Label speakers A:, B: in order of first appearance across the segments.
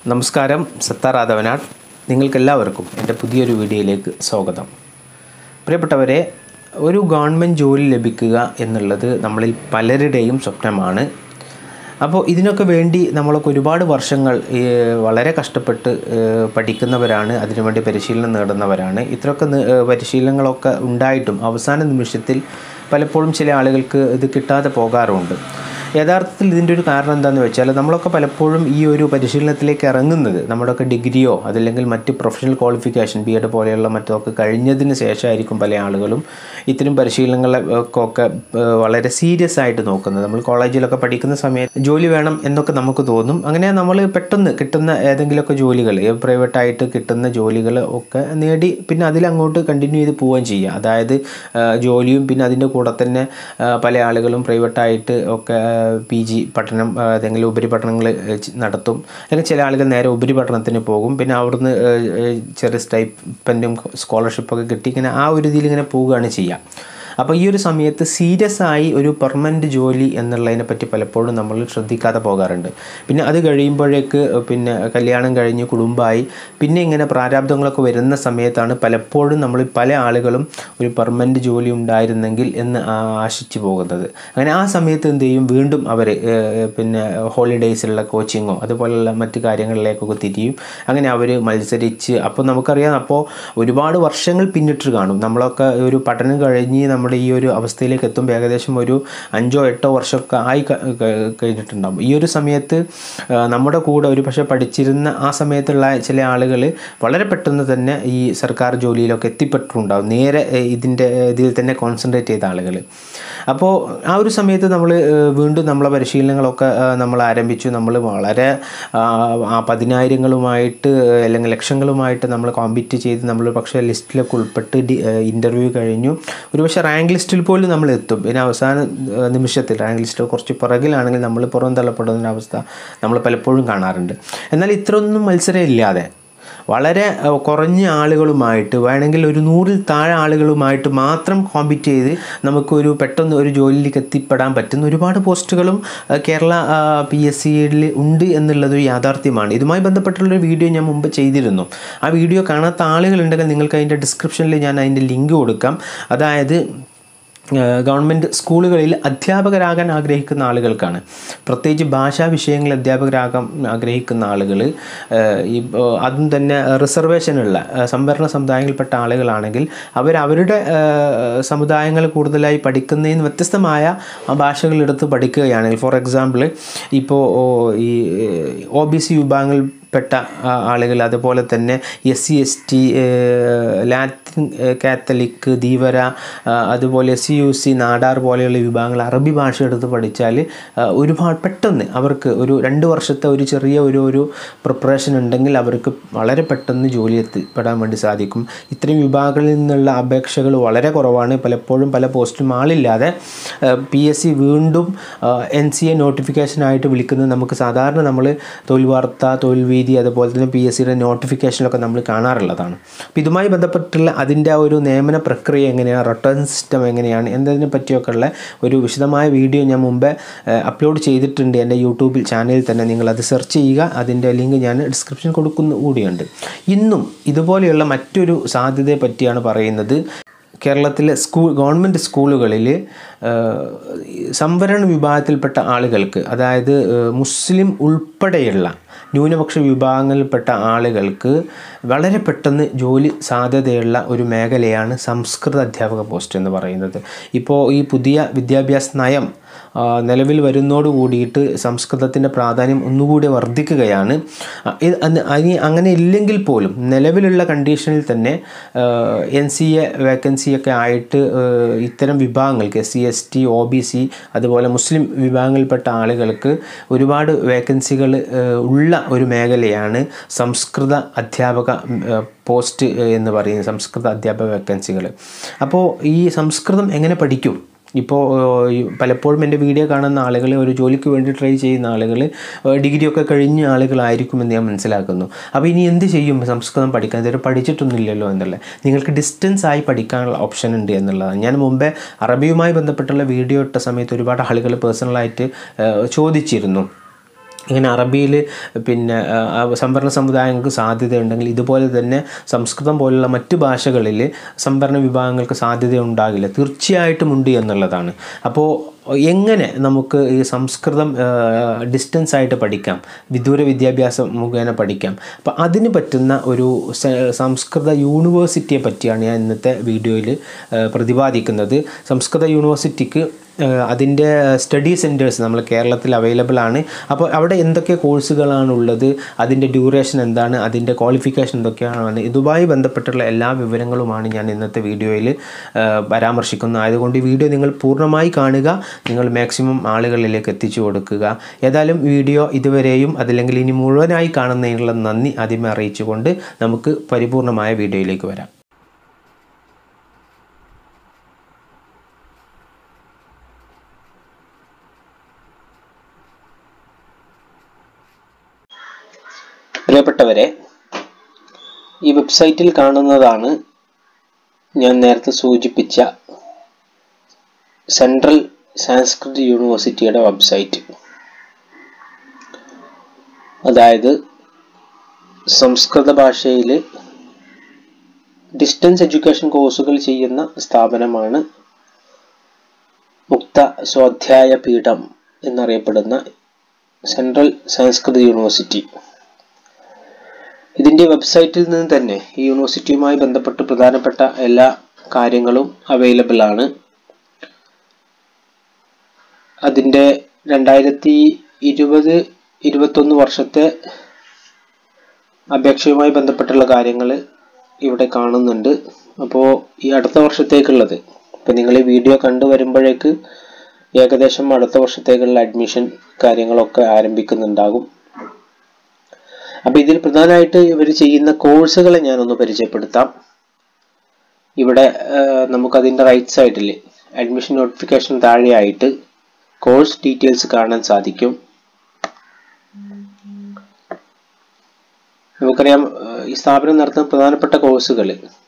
A: നമസ്കാരം സത്താർ രാധവനാട് നിങ്ങൾക്കെല്ലാവർക്കും എൻ്റെ പുതിയൊരു വീഡിയോയിലേക്ക് സ്വാഗതം പ്രിയപ്പെട്ടവരെ ഒരു ഗവൺമെൻറ് ജോലി ലഭിക്കുക എന്നുള്ളത് നമ്മളിൽ പലരുടെയും സ്വപ്നമാണ് അപ്പോൾ ഇതിനൊക്കെ വേണ്ടി നമ്മളൊക്കെ ഒരുപാട് വർഷങ്ങൾ ഈ, വളരെ കഷ്ടപ്പെട്ട് ഏഹ്, പഠിക്കുന്നവരാണ് അതിനുവേണ്ടി പരിശീലനം നേടുന്നവരാണ് ഇത്രയൊക്കെ നി- ഏഹ്, പരിശീലനങ്ങളൊക്കെ ഉണ്ടായിട്ടും അവസാന നിമിഷത്തിൽ പലപ്പോഴും ചില ആളുകൾക്ക് ഇത് കിട്ടാതെ പോകാറുമുണ്ട് യഥാർത്ഥത്തിൽ ഇതിൻ്റെ ഒരു കാരണം എന്താണെന്ന് വെച്ചാൽ നമ്മളൊക്കെ പലപ്പോഴും ഈ ഒരു പരിശീലനത്തിലേക്ക് ഇറങ്ങുന്നത് നമ്മുടെയൊക്കെ ഡിഗ്രിയോ അതല്ലെങ്കിൽ മറ്റ് പ്രൊഫഷണൽ ക്വാളിഫിക്കേഷൻ ബി എഡ് പോലെയുള്ള മറ്റൊക്കെ കഴിഞ്ഞതിന് ശേഷമായിരിക്കും പല ആളുകളും ഇത്തരം പരിശീലനങ്ങളൊക്കെ ഏഹ്, വളരെ സീരിയസ് ആയിട്ട് നോക്കുന്നത് നമ്മൾ കോളേജിലൊക്കെ പഠിക്കുന്ന സമയത്ത് ജോലി വേണം എന്നൊക്കെ നമുക്ക് തോന്നും അങ്ങനെ നമ്മൾ പെട്ടെന്ന് കിട്ടുന്ന ഏതെങ്കിലുമൊക്കെ ജോലികൾ പ്രൈവറ്റായിട്ട് കിട്ടുന്ന ജോലികൾ ഒക്കെ നേടി പിന്നെ അതിലങ്ങോട്ട് കണ്ടിന്യൂ ചെയ്ത് പോവുകയും ചെയ്യുക അതായത് ആ, ജോലിയും പിന്നെ അതിൻ്റെ കൂടെ തന്നെ ആ, പല ആളുകളും പ്രൈവറ്റായിട്ട് ഒക്കെ പി ജി പഠനം ആ, ഏതെങ്കിലും ഉപരിപഠനങ്ങൾ നടത്തും അല്ലെങ്കിൽ ചില ആളുകൾ നേരെ ഉപരിപഠനത്തിന് പോകും പിന്നെ അവിടുന്ന് ആ, ആ, ചെറിയ സ്റ്റൈപ്പൻറ്റും സ്കോളർഷിപ്പൊക്കെ കിട്ടി ഇങ്ങനെ ആ ഒരു രീതിയിൽ ഇങ്ങനെ പോവുകയാണ് ചെയ്യുക അപ്പോൾ ഈ ഒരു സമയത്ത് സീരിയസ് ആയി ഒരു പെർമനൻറ്റ് ജോലി എന്നുള്ളതിനെ പറ്റി പലപ്പോഴും നമ്മൾ ശ്രദ്ധിക്കാതെ പോകാറുണ്ട് പിന്നെ അത് കഴിയുമ്പോഴേക്ക് പിന്നെ കല്യാണം കഴിഞ്ഞ് കുടുംബമായി പിന്നെ ഇങ്ങനെ പ്രാരാബ്ദങ്ങളൊക്കെ വരുന്ന സമയത്താണ് പലപ്പോഴും നമ്മൾ പല ആളുകളും ഒരു പെർമനൻറ്റ് ജോലി ഉണ്ടായിരുന്നെങ്കിൽ എന്ന് ആ- ആശിച്ചു പോകുന്നത് അങ്ങനെ ആ സമയത്ത് എന്ത് ചെയ്യും വീണ്ടും അവർ പിന്നെ ഹോളിഡേയ്സിലുള്ള കോച്ചിങ്ങോ അതുപോലുള്ള മറ്റ് കാര്യങ്ങളിലേക്കൊക്കെ തിരിയും അങ്ങനെ അവർ മത്സരിച്ച് അപ്പോൾ നമുക്കറിയാം അപ്പോൾ ഒരുപാട് വർഷങ്ങൾ പിന്നിട്ട് കാണും നമ്മളൊക്കെ ഒരു പഠനം കഴിഞ്ഞ് നമ്മുടെ ഈ ഒരു അവസ്ഥയിലേക്ക് എത്തുമ്പോൾ ഏകദേശം ഒരു അഞ്ചോ എട്ടോ വർഷമൊക്കെ ആയി ക- ക- കഴിഞ്ഞിട്ടുണ്ടാകും ഈ ഒരു സമയത്ത് ആ, നമ്മുടെ കൂടെ ഒരു പക്ഷേ പഠിച്ചിരുന്ന ആ സമയത്തുള്ള ചില ആളുകൾ വളരെ പെട്ടെന്ന് തന്നെ ഈ സർക്കാർ ജോലിയിലൊക്കെ എത്തിപ്പെട്ടിട്ടുണ്ടാകും നേരെ ഏ, ഇതിൻ്റെ ഏ, ഇതിൽ തന്നെ കോൺസെൻട്രേറ്റ് ചെയ്ത ആളുകൾ അപ്പോൾ ആ ഒരു സമയത്ത് നമ്മൾ വീണ്ടും നമ്മളെ പരിശീലനങ്ങളൊക്കെ ആ, നമ്മൾ ആരംഭിച്ചു നമ്മൾ വളരെ ആ, ആ പതിനായിരങ്ങളുമായിട്ട് അല്ലെങ്കിൽ ലക്ഷങ്ങളുമായിട്ട് നമ്മൾ കോമ്പീറ്റ് ചെയ്ത് നമ്മൾ പക്ഷേ ലിസ്റ്റിലൊക്കെ ഉൾപ്പെട്ട് ഇൻ്റർവ്യൂ കഴിഞ്ഞു ഒരുപക്ഷെ റാങ്ക് ലിസ്റ്റിൽ പോലും നമ്മൾ എത്തും പിന്നെ അവസാന ആ, നിമിഷത്തിൽ റാങ്ക് ലിസ്റ്റ് കുറച്ച് പുറകിലാണെങ്കിൽ നമ്മൾ പുറം തള്ളപ്പെടുന്ന അവസ്ഥ നമ്മൾ പലപ്പോഴും കാണാറുണ്ട് എന്നാൽ ഇത്രയൊന്നും മത്സരം ഇല്ലാതെ വളരെ അഹ്, കുറഞ്ഞ ആളുകളുമായിട്ട് വേണമെങ്കിൽ ഒരു നൂറിൽ താഴെ ആളുകളുമായിട്ട് മാത്രം കോമ്പീറ്റ് ചെയ്ത് നമുക്കൊരു പെട്ടെന്ന് ഒരു ജോലിയിലേക്ക് എത്തിപ്പെടാൻ പറ്റുന്ന ഒരുപാട് പോസ്റ്റുകളും അഹ്, കേരള പി എസ് സിയിൽ ഉണ്ട് എന്നുള്ളത് ഒരു യാഥാർത്ഥ്യമാണ് ഇതുമായി ബന്ധപ്പെട്ടുള്ളൊരു വീഡിയോ ഞാൻ മുമ്പ് ചെയ്തിരുന്നു ആ വീഡിയോ കാണാത്ത ആളുകളുണ്ടെങ്കിൽ നിങ്ങൾക്ക് അതിൻ്റെ ഡിസ്ക്രിപ്ഷനിൽ ഞാൻ അതിൻ്റെ ലിങ്ക് കൊടുക്കാം അതായത് ഏഹ് ഗവൺമെൻറ് സ്കൂളുകളിൽ അധ്യാപകരാകാൻ ആഗ്രഹിക്കുന്ന ആളുകൾക്കാണ് പ്രത്യേകിച്ച് ഭാഷാ വിഷയങ്ങളിൽ അധ്യാപകരാകാൻ ആഗ്രഹിക്കുന്ന ആളുകൾ ഈ ഏഹ് അതും തന്നെ റിസർവേഷനുള്ള ഏഹ് സംവരണ സമുദായങ്ങളിൽപ്പെട്ട ആളുകളാണെങ്കിൽ അവർ അവരുടെ ഏഹ് സമുദായങ്ങൾ കൂടുതലായി പഠിക്കുന്നതിന് വ്യത്യസ്തമായ ആ ഭാഷകൾ എടുത്ത് പഠിക്കുകയാണെങ്കിൽ ഫോർ എക്സാമ്പിൾ ഇപ്പോൾ ഈ ഒ ബി സി വിഭാഗങ്ങൾ പെട്ട ആ, ആളുകൾ അതുപോലെ തന്നെ S C S T Latin ഏഹ്, കാത്തലിക് ധീവര ആ, അതുപോലെ എസ് യു സി നാടാർ പോലെയുള്ള വിഭാഗങ്ങൾ അറബി ഭാഷ എടുത്ത് പഠിച്ചാൽ ആ, ഒരുപാട് പെട്ടെന്ന് അവർക്ക് ഒരു രണ്ട് വർഷത്തെ ഒരു ചെറിയ ഒരു ഒരു പ്രിപ്പറേഷൻ ഉണ്ടെങ്കിൽ അവർക്ക് വളരെ പെട്ടെന്ന് ജോലി എത്തിപ്പെടാൻ വേണ്ടി സാധിക്കും ഇത്രയും വിഭാഗങ്ങളിൽ നിന്നുള്ള അപേക്ഷകൾ വളരെ കുറവാണ് പലപ്പോഴും പല പോസ്റ്റും ആളില്ലാതെ പി എസ് സി വീണ്ടും എൻ സി എ നോട്ടിഫിക്കേഷനായിട്ട് വിളിക്കുന്നത് നമുക്ക് സാധാരണ നമ്മൾ തൊഴിൽ വാർത്ത തൊഴിൽ വീതി അതുപോലെ തന്നെ പി എസ് സിയുടെ നോട്ടിഫിക്കേഷനൊക്കെ നമ്മൾ കാണാറുള്ളതാണ് അപ്പോൾ ഇതുമായി ബന്ധപ്പെട്ടുള്ള അതിൻ്റെ ആ ഒരു നിയമന പ്രക്രിയ എങ്ങനെയാണ് റിട്ടേൺ സിസ്റ്റം എങ്ങനെയാണ് എന്നതിനെ പറ്റിയൊക്കെ ഉള്ള ഒരു വിശദമായ വീഡിയോ ഞാൻ മുമ്പേ അപ്ലോഡ് ചെയ്തിട്ടുണ്ട് എൻ്റെ യൂട്യൂബിൽ ചാനലിൽ തന്നെ നിങ്ങൾ അത് സെർച്ച് ചെയ്യുക അതിൻ്റെ ലിങ്ക് ഞാൻ ഡിസ്ക്രിപ്ഷൻ കൊടുക്കുന്ന കൂടിയുണ്ട് ഇന്നും ഇതുപോലെയുള്ള മറ്റൊരു സാധ്യതയെ പറ്റിയാണ് പറയുന്നത് കേരളത്തിലെ സ്കൂൾ ഗവൺമെൻറ് സ്കൂളുകളിൽ സംവരണ വിഭാഗത്തിൽപ്പെട്ട ആളുകൾക്ക് അതായത് ഏഹ്, മുസ്ലിം ഉൾപ്പെടെയുള്ള ന്യൂനപക്ഷ വിഭാഗങ്ങളിൽപ്പെട്ട ആളുകൾക്ക് വളരെ പെട്ടെന്ന് ജോലി സാധ്യതയുള്ള ഒരു മേഖലയാണ് സംസ്കൃത അധ്യാപക പോസ്റ്റ് എന്ന് പറയുന്നത് ഇപ്പോൾ ഈ പുതിയ വിദ്യാഭ്യാസ നയം ആ, നിലവിൽ വരുന്നതോട് കൂടിയിട്ട് സംസ്കൃതത്തിൻ്റെ പ്രാധാന്യം ഒന്നുകൂടി വർദ്ധിക്കുകയാണ് ആ, ഇത് അന്ന് അനി അങ്ങനെ ഇല്ലെങ്കിൽ പോലും നിലവിലുള്ള കണ്ടീഷനിൽ തന്നെ എൻ സി എ വേക്കൻസിയൊക്കെ ആയിട്ട് ആ, ഇത്തരം വിഭാഗങ്ങൾക്ക് S C S T O B C അതുപോലെ മുസ്ലിം വിഭാഗങ്ങളിൽപ്പെട്ട ആളുകൾക്ക് ഒരുപാട് വേക്കൻസികൾ ഉള്ള ഒരു മേഖലയാണ് സംസ്കൃത അധ്യാപക ഉം, ആ, പോസ്റ്റ് എന്ന് പറയുന്നത് സംസ്കൃത അധ്യാപക വേക്കൻസികൾ അപ്പോൾ ഈ സംസ്കൃതം എങ്ങനെ പഠിക്കും ഇപ്പോൾ ഈ പലപ്പോഴും എൻ്റെ വീഡിയോ കാണുന്ന ആളുകൾ ഒരു ജോലിക്ക് വേണ്ടി ട്രൈ ചെയ്യുന്ന ആളുകൾ ഡിഗ്രി ഒക്കെ കഴിഞ്ഞ ആളുകളായിരിക്കുമെന്ന് ഞാൻ മനസ്സിലാക്കുന്നു അപ്പോൾ ഇനി എന്ത് ചെയ്യും സംസ്കൃതം പഠിക്കാൻ ഇതുവരെ പഠിച്ചിട്ടൊന്നുമില്ലല്ലോ എന്നുള്ളത് നിങ്ങൾക്ക് ഡിസ്റ്റൻസ് ആയി പഠിക്കാനുള്ള ഓപ്ഷൻ ഉണ്ട് എന്നുള്ളതാണ് ഞാൻ മുമ്പേ അറബിയുമായി ബന്ധപ്പെട്ടുള്ള വീഡിയോ ഇട്ട സമയത്ത് ഒരുപാട് ആളുകൾ പേഴ്സണലായിട്ട് ചോദിച്ചിരുന്നു ഇങ്ങനെ അറബിയിൽ പിന്നെ ആ, സംവരണ സമുദായങ്ങൾക്ക് സാധ്യതയുണ്ടെങ്കിൽ ഇതുപോലെ തന്നെ സംസ്കൃതം പോലുള്ള മറ്റ് ഭാഷകളിൽ സംവരണ വിഭാഗങ്ങൾക്ക് സാധ്യത ഉണ്ടാകില്ല തീർച്ചയായിട്ടും ഉണ്ട് എന്നുള്ളതാണ് അപ്പോൾ എങ്ങനെ നമുക്ക് ഈ സംസ്കൃതം ഡിസ്റ്റൻസ് ആയിട്ട് പഠിക്കാം വിദൂര വിദ്യാഭ്യാസം മുഖേന പഠിക്കാം അപ്പോൾ അതിന് പറ്റുന്ന ഒരു സ- സംസ്കൃത യൂണിവേഴ്സിറ്റിയെ പറ്റിയാണ് ഞാൻ ഇന്നത്തെ വീഡിയോയിൽ പ്രതിപാദിക്കുന്നത് സംസ്കൃത യൂണിവേഴ്സിറ്റിക്ക് ഏഹ് അതിൻ്റെ സ്റ്റഡി സെൻറ്റേഴ്സ് നമ്മൾ കേരളത്തിൽ അവൈലബിൾ ആണ് അപ്പോൾ അവിടെ എന്തൊക്കെ കോഴ്സുകളാണ് ഉള്ളത് അതിൻ്റെ ഡ്യൂറേഷൻ എന്താണ് അതിൻ്റെ ക്വാളിഫിക്കേഷൻ എന്തൊക്കെയാണ് ഇതുമായി ബന്ധപ്പെട്ടുള്ള എല്ലാ വിവരങ്ങളുമാണ് ഞാൻ ഇന്നത്തെ വീഡിയോയിൽ പരാമർശിക്കുന്നത് ആയതുകൊണ്ട് ഈ വീഡിയോ നിങ്ങൾ പൂർണ്ണമായി കാണുക നിങ്ങൾ മാക്സിമം ആളുകളിലേക്ക് എത്തിച്ചു കൊടുക്കുക ഏതായാലും വീഡിയോ ഇതുവരെയും അതല്ലെങ്കിൽ ഇനി മുഴുവനായി കാണുന്നതിനുള്ള നന്ദി ആദ്യമേ അറിയിച്ചുകൊണ്ട് നമുക്ക് പരിപൂർണമായ വീഡിയോയിലേക്ക് വരാം പ്രിയപ്പെട്ടവരെ ഈ വെബ്സൈറ്റിൽ കാണുന്നതാണ് ഞാൻ നേരത്തെ സൂചിപ്പിച്ച സെൻട്രൽ സാൻസ്ക്രിറ്റ് യൂണിവേഴ്സിറ്റിയുടെ വെബ്സൈറ്റ് അതായത് സംസ്കൃത ഭാഷയിൽ ഡിസ്റ്റൻസ് എഡ്യൂക്കേഷൻ കോഴ്സുകൾ ചെയ്യുന്ന സ്ഥാപനമാണ് മുക്ത സ്വാധ്യായ പീഠം എന്നറിയപ്പെടുന്ന സെൻട്രൽ സംസ്കൃത യൂണിവേഴ്സിറ്റി ഇതിന്റെ വെബ്സൈറ്റിൽ നിന്ന് തന്നെ ഈ യൂണിവേഴ്സിറ്റിയുമായി ബന്ധപ്പെട്ട് പ്രധാനപ്പെട്ട എല്ലാ കാര്യങ്ങളും അവൈലബിൾ ആണ് അതിന്റെ രണ്ടായിരത്തി ഇരുപത് ഇരുപത്തൊന്ന് വർഷത്തെ അപേക്ഷയുമായി ബന്ധപ്പെട്ടുള്ള കാര്യങ്ങൾ ഇവിടെ കാണുന്നുണ്ട് അപ്പോൾ ഈ അടുത്ത വർഷത്തേക്കുള്ളത് ഇപ്പം നിങ്ങൾ ഈ വീഡിയോ കണ്ടു വരുമ്പോഴേക്ക് ഏകദേശം അടുത്ത വർഷത്തേക്കുള്ള അഡ്മിഷൻ കാര്യങ്ങളൊക്കെ ആരംഭിക്കുന്നുണ്ടാകും അപ്പൊ ഇതിൽ പ്രധാനമായിട്ട് ഇവർ ചെയ്യുന്ന കോഴ്സുകളെ ഞാനൊന്ന് പരിചയപ്പെടുത്താം ഇവിടെ ആഹ്, നമുക്കതിന്റെ റൈറ്റ് സൈഡിൽ അഡ്മിഷൻ നോട്ടിഫിക്കേഷൻ താഴെയായിട്ട് കോഴ്സ് ഡീറ്റെയിൽസ് കാണാൻ സാധിക്കും നമുക്കറിയാം ആഹ്, ഈ സ്ഥാപനം നടത്തുന്ന പ്രധാനപ്പെട്ട കോഴ്സുകൾ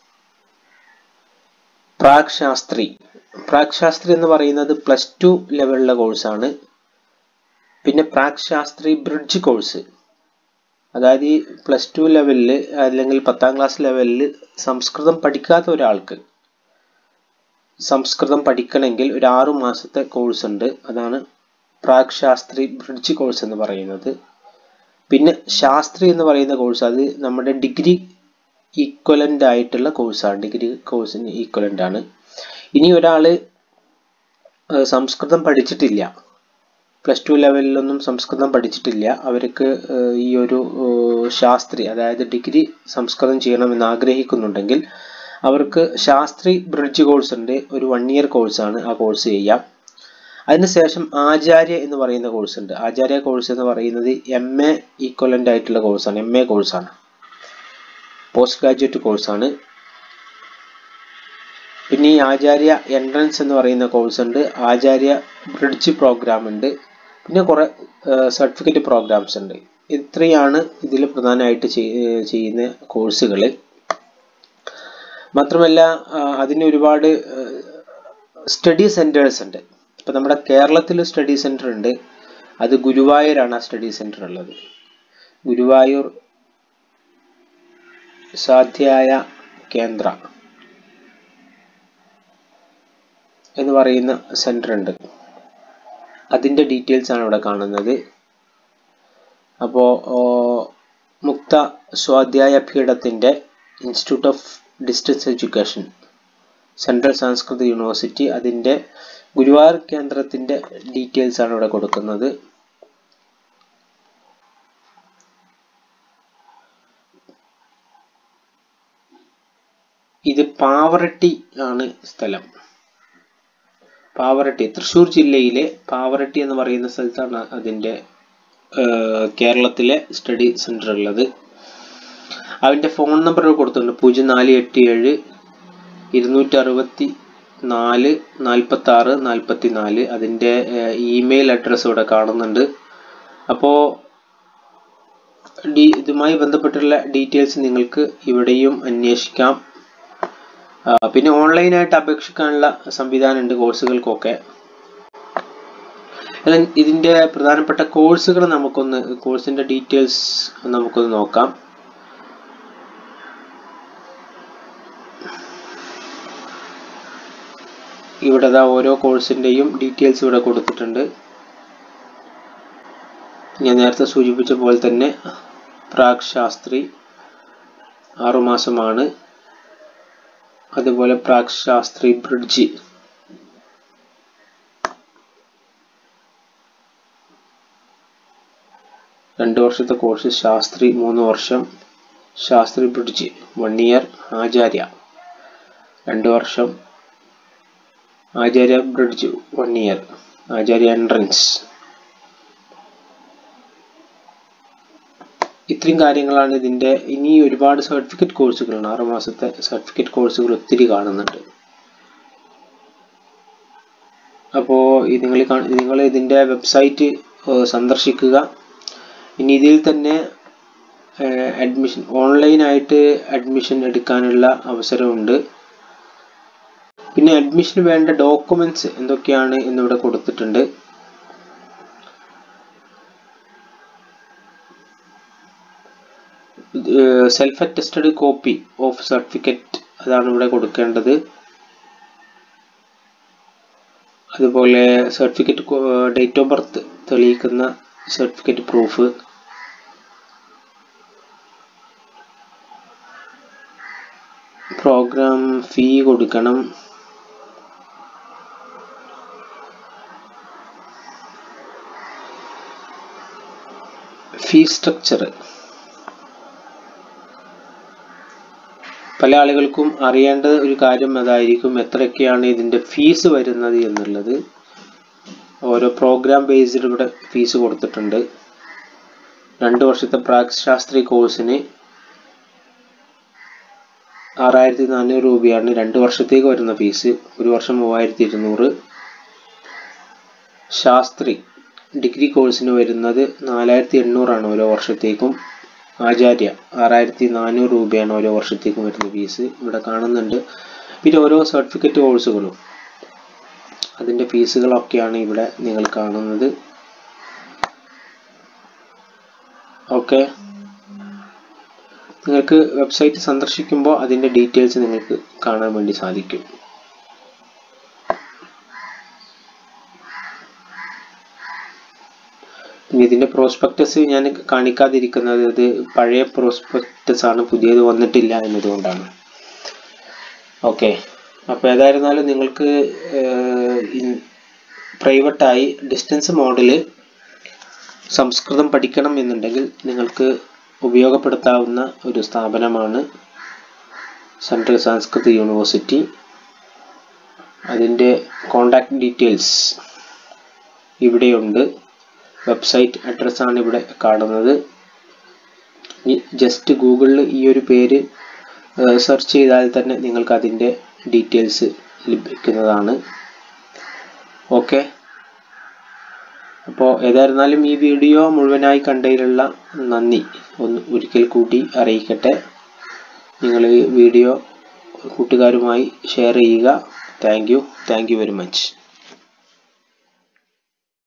A: പ്രാക് ശാസ്ത്രി പ്രാക് ശാസ്ത്രി എന്ന് പറയുന്നത് പ്ലസ് ടു ലെവലിലെ കോഴ്സാണ് പിന്നെ പ്രാക് ശാസ്ത്രി ബ്രിഡ്ജ് കോഴ്സ് അതായത് ഈ പ്ലസ് ടു ലെവലിൽ അല്ലെങ്കിൽ പത്താം ക്ലാസ് ലെവലിൽ സംസ്കൃതം പഠിക്കാത്ത ഒരാൾക്ക് സംസ്കൃതം പഠിക്കണമെങ്കിൽ ഒരു ആറു മാസത്തെ കോഴ്സ് ഉണ്ട് അതാണ് പ്രാക് ശാസ്ത്രി ബ്രിഡ്ജ് കോഴ്സ് എന്ന് പറയുന്നത് പിന്നെ ശാസ്ത്രി എന്ന് പറയുന്ന കോഴ്സ് അത് നമ്മുടെ ഡിഗ്രി ഈക്വലൻ്റ് ആയിട്ടുള്ള കോഴ്സാണ് ഡിഗ്രി കോഴ്സിന് ഈക്വലൻ്റ് ആണ് ഇനി ഒരാൾ സംസ്കൃതം പഠിച്ചിട്ടില്ല പ്ലസ് ടു ലെവലിലൊന്നും സംസ്കൃതം പഠിച്ചിട്ടില്ല അവർക്ക് ഏഹ്, ഈ ഒരു ഏഹ്, ശാസ്ത്രി അതായത് ഡിഗ്രി സംസ്കൃതം ചെയ്യണമെന്ന് ആഗ്രഹിക്കുന്നുണ്ടെങ്കിൽ അവർക്ക് ശാസ്ത്രി ബ്രിഡ്ജ് കോഴ്സ് ഉണ്ട് ഒരു വൺ ഇയർ കോഴ്സാണ് ആ കോഴ്സ് ചെയ്യാം അതിനുശേഷം ആചാര്യ എന്ന് പറയുന്ന കോഴ്സ് ഉണ്ട് ആചാര്യ കോഴ്സ് എന്ന് പറയുന്നത് എം എ ഈക്വലൻ്റ് ആയിട്ടുള്ള കോഴ്സാണ് എം എ കോഴ്സാണ് പോസ്റ്റ് ഗ്രാജുവേറ്റ് കോഴ്സാണ് പിന്നെ ഈ ആചാര്യ എൻട്രൻസ് എന്ന് പറയുന്ന കോഴ്സ് ഉണ്ട് ആചാര്യ ബ്രിഡ്ജ് പ്രോഗ്രാം ഉണ്ട് പിന്നെ കുറെ സർട്ടിഫിക്കറ്റ് പ്രോഗ്രാംസ് ഉണ്ട് ഇത്രയാണ് ഇതിൽ പ്രധാനമായിട്ട് ചെയ്- ചെയ്യുന്ന കോഴ്സുകൾ മാത്രമല്ല ആ, അതിന് ഒരുപാട് സ്റ്റഡി സെന്റേഴ്സ് ഉണ്ട് ഇപ്പം നമ്മുടെ കേരളത്തിൽ സ്റ്റഡി സെന്റർ ഉണ്ട് അത് ഗുരുവായൂരാണ് ആ സ്റ്റഡി സെന്റർ ഉള്ളത് ഗുരുവായൂർ സാധ്യായ കേന്ദ്ര എന്ന് പറയുന്ന സെന്റർ ഉണ്ട് അതിൻ്റെ ഡീറ്റെയിൽസ് ആണ് ഇവിടെ കാണുന്നത് അപ്പോൾ മുക്ത സ്വാധ്യായ പീഠത്തിൻ്റെ institute of distance education central സംസ്കൃത യൂണിവേഴ്സിറ്റി അതിൻ്റെ ഗുരുവായൂർ കേന്ദ്രത്തിൻ്റെ ഡീറ്റെയിൽസ് ആണ് ഇവിടെ കൊടുക്കുന്നത് ഇത് പാവറട്ടി ആണ് സ്ഥലം പാവറട്ടി തൃശ്ശൂർ ജില്ലയിലെ പാവറട്ടി എന്ന് പറയുന്ന സ്ഥലത്താണ് അതിൻ്റെ ഏഹ്, കേരളത്തിലെ സ്റ്റഡി സെൻറ്റർ ഉള്ളത് അതിൻ്റെ ഫോൺ നമ്പർ കൊടുത്തിട്ടുണ്ട് പൂജ്യം നാല് എട്ട് ഏഴ് ഇരുന്നൂറ്റി അറുപത്തി നാല് നാൽപ്പത്തി ആറ് നാൽപ്പത്തി നാല് അതിൻ്റെ ഇമെയിൽ അഡ്രസ്സ് ഇവിടെ കാണുന്നുണ്ട് അപ്പോൾ ഡി ഇതുമായി ബന്ധപ്പെട്ടുള്ള ഡീറ്റെയിൽസ് നിങ്ങൾക്ക് ഇവിടെയും അന്വേഷിക്കാം ആ, പിന്നെ ഓൺലൈനായിട്ട് അപേക്ഷിക്കാനുള്ള സംവിധാനം ഉണ്ട് കോഴ്സുകൾക്കൊക്കെ എന്നാൽ ഇതിൻ്റെ പ്രധാനപ്പെട്ട കോഴ്സുകൾ നമുക്കൊന്ന് കോഴ്സിൻ്റെ ഡീറ്റെയിൽസ് നമുക്കൊന്ന് നോക്കാം ഇവിടെ ദാ ഓരോ കോഴ്സിൻ്റെയും ഡീറ്റെയിൽസ് ഇവിടെ കൊടുത്തിട്ടുണ്ട് ഞാൻ നേരത്തെ സൂചിപ്പിച്ച പോലെ തന്നെ പ്രാക് ശാസ്ത്രി ആറുമാസമാണ് അതുപോലെ പ്രാക് ശാസ്ത്രി ബ്രിഡ്ജ് രണ്ട് വർഷത്തെ കോഴ്സ് ശാസ്ത്രി മൂന്ന് വർഷം Shastri bridge one year Acharya രണ്ട് വർഷം Acharya bridge one year Acharya entrance ഇത്രയും കാര്യങ്ങളാണ് ഇതിൻ്റെ ഇനി ഒരുപാട് സർട്ടിഫിക്കറ്റ് കോഴ്സുകളാണ് ആറ് മാസത്തെ സർട്ടിഫിക്കറ്റ് കോഴ്സുകൾ ഒത്തിരി കാണുന്നുണ്ട് അപ്പോൾ നിങ്ങൾ നിങ്ങൾ ഇതിൻ്റെ വെബ്സൈറ്റ് സന്ദർശിക്കുക ഇനി ഇതിൽ തന്നെ അഡ്മിഷൻ ഓൺലൈനായിട്ട് അഡ്മിഷൻ എടുക്കാനുള്ള അവസരമുണ്ട് പിന്നെ അഡ്മിഷന് വേണ്ട ഡോക്യുമെന്റ്സ് എന്തൊക്കെയാണ് എന്നിവിടെ കൊടുത്തിട്ടുണ്ട് self attested copy of certificate അതാണ് ഇവിടെ കൊടുക്കേണ്ടത് അതുപോലെ സർട്ടിഫിക്കറ്റ് ഡേറ്റ് ഓഫ് ബർത്ത് തെളിയിക്കുന്ന സർട്ടിഫിക്കറ്റ് പ്രൂഫ് പ്രോഗ്രാം ഫീ കൊടുക്കണം ഫീ സ്ട്രക്ചർ പല ആളുകൾക്കും അറിയേണ്ട ഒരു കാര്യം അതായിരിക്കും എത്രയൊക്കെയാണ് ഇതിൻ്റെ ഫീസ് വരുന്നത് എന്നുള്ളത് ഓരോ പ്രോഗ്രാം ബേസ്ഡ് ഇവിടെ ഫീസ് കൊടുത്തിട്ടുണ്ട് രണ്ട് വർഷത്തെ പ്രാക്ശാസ്ത്രി കോഴ്സിന് ആറായിരത്തി നാനൂറ് രൂപയാണ് രണ്ട് വർഷത്തേക്ക് വരുന്ന ഫീസ് ഒരു വർഷം മൂവായിരത്തി ഇരുന്നൂറ് ശാസ്ത്രി ഡിഗ്രി കോഴ്സിന് വരുന്നത് നാലായിരത്തി എണ്ണൂറാണ് ഓരോ വർഷത്തേക്കും ആചാര്യ ആറായിരത്തി നാനൂറ് രൂപയാണ് ഓരോ വർഷത്തേക്കും വരുന്ന ഫീസ് ഇവിടെ കാണുന്നുണ്ട് പിന്നെ ഓരോ സർട്ടിഫിക്കറ്റ് കോഴ്സുകളും അതിൻ്റെ ഫീസുകളൊക്കെയാണ് ഇവിടെ നിങ്ങൾ കാണുന്നത് ഓക്കെ നിങ്ങൾക്ക് വെബ്സൈറ്റ് സന്ദർശിക്കുമ്പോൾ അതിൻ്റെ ഡീറ്റെയിൽസ് നിങ്ങൾക്ക് കാണാൻ വേണ്ടി സാധിക്കും പിന്നെ ഇതിൻ്റെ പ്രോസ്പെക്ടസ് ഞാൻ കാണിക്കാതിരിക്കുന്നത് ഇത് പഴയ പ്രോസ്പെക്ടസ് ആണ് പുതിയത് വന്നിട്ടില്ല എന്നതുകൊണ്ടാണ് ഓക്കെ അപ്പോൾ ഏതായിരുന്നാലും നിങ്ങൾക്ക് പ്രൈവറ്റായി ഡിസ്റ്റൻസ് മോഡിൽ സംസ്കൃതം പഠിക്കണം എന്നുണ്ടെങ്കിൽ നിങ്ങൾക്ക് ഉപയോഗപ്പെടുത്താവുന്ന ഒരു സ്ഥാപനമാണ് സെൻട്രൽ സംസ്കൃത് യൂണിവേഴ്സിറ്റി അതിൻ്റെ കോണ്ടാക്ട് ഡീറ്റെയിൽസ് ഇവിടെയുണ്ട് വെബ്സൈറ്റ് അഡ്രസ്സാണ് ഇവിടെ കാണുന്നത് ജസ്റ്റ് ഗൂഗിളിൽ ഈ ഒരു പേര് സെർച്ച് ചെയ്താൽ തന്നെ നിങ്ങൾക്ക് അതിൻ്റെ ഡീറ്റെയിൽസ് ലഭിക്കുന്നതാണ് ഓക്കെ അപ്പോൾ ഏതായിരുന്നാലും ഈ വീഡിയോ മുഴുവനായി കണ്ടതിലുള്ള നന്ദി ഒന്ന് ഒരിക്കൽ കൂടി അറിയിക്കട്ടെ നിങ്ങൾ ഈ വീഡിയോ കൂട്ടുകാരുമായി ഷെയർ ചെയ്യുക thank you thank you very much